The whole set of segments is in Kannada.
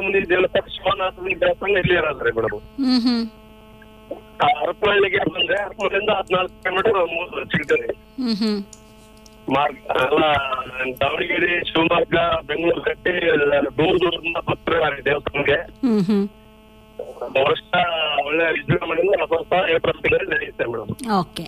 ಮಾರಮ್ಮನಿ ದೇವಸ್ಥಾನ ಶಿವನಾಥನಿ ದೇವಸ್ಥಾನ ಇಲ್ಲಿ ಇರೋದ್ರಿ ಮೇಡಮ್ ಹ್ಮ್ ಹ್ಮ್ ಹರಪನಹಳ್ಳಿಗೆ ಬಂದ್ರೆ ಹರಪನಹಳ್ಳಿಯಿಂದ ಹದಿನಾಲ್ಕು ಕಿಲೋಮೀಟರ್ ಸಿಗ್ತದೆ ಹ್ಮ್ ಹ್ಮ್ ಮಾರ್ಗ ಎಲ್ಲ ದಾವಣಗೆರೆ ಶಿವಮೊಗ್ಗ ಬೆಂಗಳೂರು ಕಟ್ಟಿ ದೂರ ದೂರದಿಂದ ಬರ್ತಾರೆ ದೇವಸ್ಥಾನಕ್ಕೆ ಹ್ಮ್ ಹ್ಮ್ ವರ್ಷ ಒಳ್ಳೆ ವಿಜೃಂಭಣೆಯಿಂದ ಹೊಸ ಹೊಸ ಏಪ್ರಿಲ್ ತಿಂಗಳಲ್ಲಿ ನಡೆಯುತ್ತೆ ಮೇಡಮ್ ಓಕೆ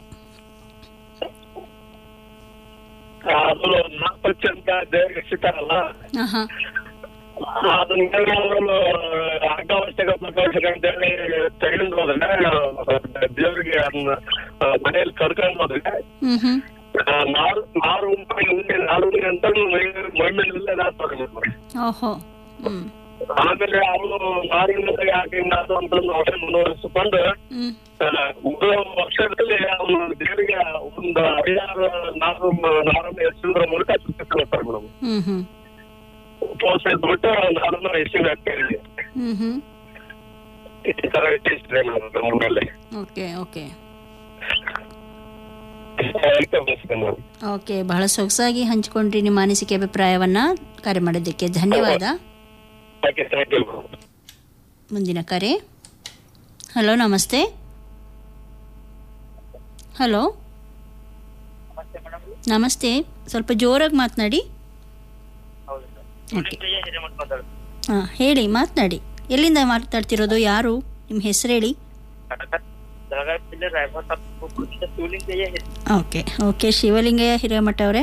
ಅದು ನಾಲ್ಕು ಅಂತ ದೇವರಿಗೆ ಸಿಗ್ತಾರಲ್ಲ ಹಾಂ ಹಾಂ ಅದನ್ನೆಲ್ಲ ಅವರು ಅಂಗವಶ್ಯಕ ಪ್ರಕಾಶಕ ಅಂತೇಳಿ ತಗೊಂಡು ಹೋದ್ರೆ ದೇವರಿಗೆ ಅದನ್ನ ಆ, ಮನೆಯಲ್ಲಿ ಕರ್ಕೊಂಡು ಹೋದ್ರೆ ಹ್ಮ್ ಹ್ಮ್ ಆ, ನಾರು ನಾರು ಉಂಟಾಗಿ ಉಂಡೆ ನಾರು ಉಂಡೆ ಅಂತ ಮೈ ಮೈ ಮೇಲೆಲ್ಲ ಹಾಕ್ತಾರೆ ಓಹೋ ಹ್ಮ್ ಆಮೇಲೆ ಅವರು ನಾರಿನ ಯಾಕೆ ಅದು ಅಂತಂದು ವರ್ಷ ಮುಂದುವರಿಸಿಕೊಂಡು ಹ್ಮ್ ಆ, ಮೂರು ವರ್ಷದಲ್ಲಿ ಅವನು ದೇವರಿಗೆ ಒಂದು ಹರಿಯಾರು ನಾರು ನಾರನ್ನು ಎಸಿದ್ರ ಮೂಲಕ ಸುತ್ತಿಸ್ತಾರೆ ಮೇಡಮ್ ಹ್ಮ್ ಹ್ಮ್ ಉಪವಾಸ ಇದ್ಬಿಟ್ಟು ನಾರನ್ನ ಎಸಿಗೆ ಹಾಕ್ತಾರೆ ಹ್ಮ್ ಹ್ಮ್ ಈ ತರ ಇಟ್ಟಿಸ್ತಾರೆ ಮೇಡಮ್ ನಮ್ಮಲ್ಲಿ ಓಕೆ ಓಕೆ ಅದಕ್ಕೆ ಬಯಸ್ತೇನೆ ನಾನು. ಓಕೆ ಬಹಳ ಸೊಗಸಾಗಿ ಹಂಚಿಕೊಂಡ್ರಿ ನಿಮ್ಮ ಅನಿಸಿಕೆ ಅಭಿಪ್ರಾಯವನ್ನ ಕರೆ ಮಾಡಿದ್ದಕ್ಕೆ ಧನ್ಯವಾದ ಓಕೆ ಥ್ಯಾಂಕ್ ಯು ಮೇಡಮ್ ಮುಂದಿನ ಕರೆ ಹಲೋ ನಮಸ್ತೆ ಹಲೋ ನಮಸ್ತೆ ಸ್ವಲ್ಪ ಜೋರಾಗಿ ಮಾತನಾಡಿ ಓಕೆ ಹಾಂ ಹೇಳಿ ಮಾತನಾಡಿ ಎಲ್ಲಿಂದ ಮಾತಾಡ್ತಿರೋದು ಯಾರು ನಿಮ್ಮ ಹೆಸರು ಹೇಳಿ ಬೆಳಗಾವಿ ಜಿಲ್ಲೆ ರಾಯಬಾಗ ತಾಲೂಕು ಶಿವಲಿಂಗಯ್ಯ ಓಕೆ ಓಕೆ ಶಿವಲಿಂಗಯ್ಯ ಹಿರೇಮಠ ಅವರೇ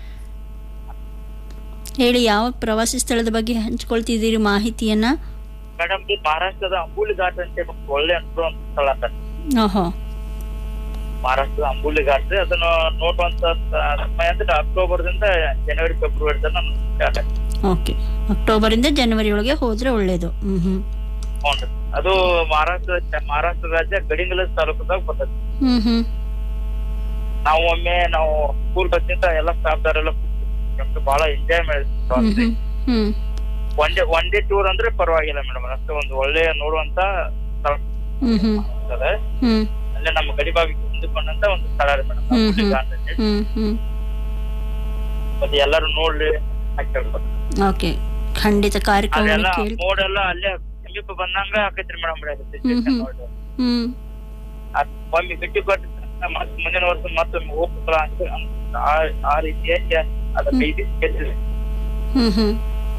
ಹೇಳಿ ಯಾವ ಪ್ರವಾಸಿ ಸ್ಥಳದ ಬಗ್ಗೆ ಹಂಚ್ಕೊಳ್ತಿದ್ದೀರಿ ಮಾಹಿತಿಯನ್ನ ಮೇಡಮ್ ಇದು ಮಹಾರಾಷ್ಟ್ರದ ಅಂಬುಲಿ ಘಾಟ್ ಅಂತ ಹೇಳಿ ಒಳ್ಳೆ ಅನ್ಸೋ ಒಂದು ಸ್ಥಳ ಸರ್ ಓಹೋ ಮಹಾರಾಷ್ಟ್ರದ ಅಂಬುಲಿ ಘಾಟ್ ಅದನ್ನ ನೋಡುವಂತ ಸಮಯ ಅಂದ್ರೆ ಅಕ್ಟೋಬರ್ದಿಂದ ಜನವರಿ ಫೆಬ್ರವರಿ ತನಕ ಸ್ಟಾರ್ಟ್ ಆಗುತ್ತೆ ಓಕೆ ಅಕ್ಟೋಬರಿಂದ ಜನವರಿ ಒಳಗೆ ಹೋದ್ರೆ ಒಳ್ಳೇದು ಹ್ಮ್ ಹ್ಮ್ ಹ್ಞೂ ಅದು ಮಹಾರಾಷ್ಟ್ರ ಮಹಾರಾಷ್ಟ್ರ ರಾಜ್ಯ ಗಡಿಂಗಲ ತಾಲೂಕದಾಗ ಬರ್ತದೆ ಹ್ಮ್ ಹ್ಮ್ ನಾವು ಒಮ್ಮೆ ನಾವು ಸ್ಕೂಲ್ ಬಸ್ಸಿಂದ ಎಲ್ಲ ಸ್ಟಾಫ್ ದಾರೆಲ್ಲ ಬಹಳ ಎಂಜಾಯ್ ಹ್ಮ್ ಮಾಡಿದ್ವಿ ಹ್ಮ್ ಹ್ಮ್ one day one day tour ಅಂದ್ರೆ ಪರವಾಗಿಲ್ಲ ಮೇಡಮ್ ಅಷ್ಟೇ ಒಂದು ಒಳ್ಳೆಯ ನೋಡುವಂತ ಸ್ಥಳ ಹ್ಮ್ ಹ್ಮ್ ಇರ್ತದೆ. ಹ್ಮ್ ಅಲ್ಲೇ ನಮ್ಮ ಗಡಿ ಭಾಗಕ್ಕೆ ಹೊಂದಿಕೊಂಡಂತ ಒಂದು ಸ್ಥಳ ಇದೆ ಮೇಡಮ್ ಹ್ಮ್ ಹ್ಮ್. ಮತ್ತೆ ಹ್ಮ್ ಹ್ಮ್ ಎಲ್ಲರೂ ನೋಡ್ಲಿ ಅಂತ ಕೇಳ್ಬೋದು ಓಕೆ ಖಂಡಿತ ಕಾರ್ಯಕ್ರಮ ಅದೆಲ್ಲ ಕೇಳಿ ಮೋಡೆಲ್ಲ ಅಲ್ಲೇ ಸಮೀಪ ಬಂದಂಗ ಆಕೈತ್ರಿ ಮೇಡಮ್ ಹ್ಮ್ ಹ್ಮ್. ಹ್ಮ್ ಒಮ್ಮೆ ಗಟ್ಟಿ ಕೊಟ್ಟು ಮತ್ತೆ ಮುಂದಿನ ವರ್ಷ ಮತ್ತೊಮ್ಮೆ ಹೋಗ್ಬೇಕಲ್ಲ ಅಂತ ಅಂತ ಆ- ಆ ರೀತಿಯಾಗಿ ಅದ ಹ್ಮ್. ಕೈದಿ ಗೆದ್ದಿದೆ. ಹ್ಮ್ ಹ್ಮ್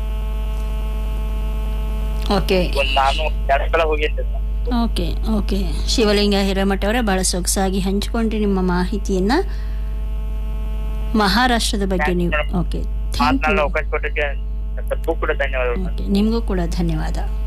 ಓಕೆ ಒಂದ್ ನಾನು ಎರಡು ಸಲ ಹೋಗಿದ್ದೆ sir. Okay okay Shivalinga Hiremath ಅವರೇ ಬಹಳ ಸೊಗಸಾಗಿ ಹಂಚಿಕೊಂಡ್ರಿ ನಿಮ್ಮ ಮಾಹಿತಿಯನ್ನ ಮಹಾರಾಷ್ಟ್ರದ ಬಗ್ಗೆ ನೀವು ಓಕೆ ಥ್ಯಾಂಕ್ ಮಾತನಾಡಲು ಯು ಅವಕಾಶ ಕೊಟ್ಟಕ್ಕೆ ತಪ್ಪು ಕೂಡ ಧನ್ಯವಾದಗಳು ಓಕೆ ನಿಮಗೂ ಕೂಡ ಧನ್ಯವಾದ